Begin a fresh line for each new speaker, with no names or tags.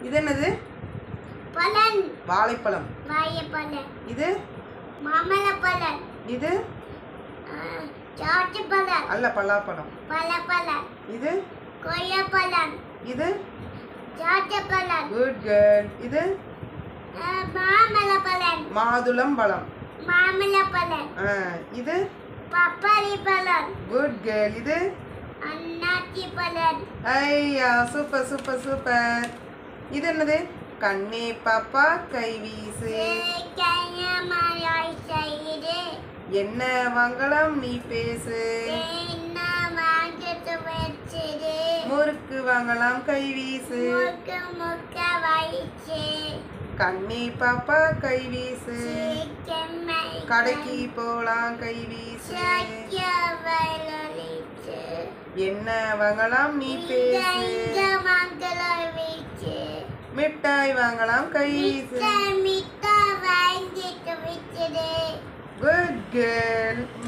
இது என்னது
பழம்
வாழைப்பழம்
வாழைப்பழம்
இது
மாமழப்பழம்
இது
சாட்டு பழம்
அல்ல பலாப்பழம்
பழப்பழம்
இது
கொய்யாப்பழம்
இது
சாட்டு பழம்
குட் கேர்ள் இது
மாமழப்பழம்
மாதுளம் பழம்
மாமழப்பழம்
ஆ, இது
பப்பாளி பழம்
குட் கேர்ள் இது
அன்னாச்சி பழம்
ஐயா சூப்பர் சூப்பர் சூப்பர் இது என்னது கண்ணே பாப்பா கை வீசு
கையமாய் செய்து
என்ன வாங்கலாம் நீ பேசு
என்ன வாங்கிட்டு வச்சது
முறுக்கு வாங்கலாம் கை வீசு
முக்க முக்க வயிற்று
கண்ணே பாப்பா கை வீசு
சீக்கிரமை
கடைக்கு போலாம் கை வீசு
சக்கிய வயலிச்சு
என்ன வாங்கலாம் நீ பேசு
இங்க மங்கள வீச்சு
மிட்டாய் வாங்கலாம் கை வீசு
மித்த மித்த வாங்கிட்டு வச்சது
குட் கேர்ள்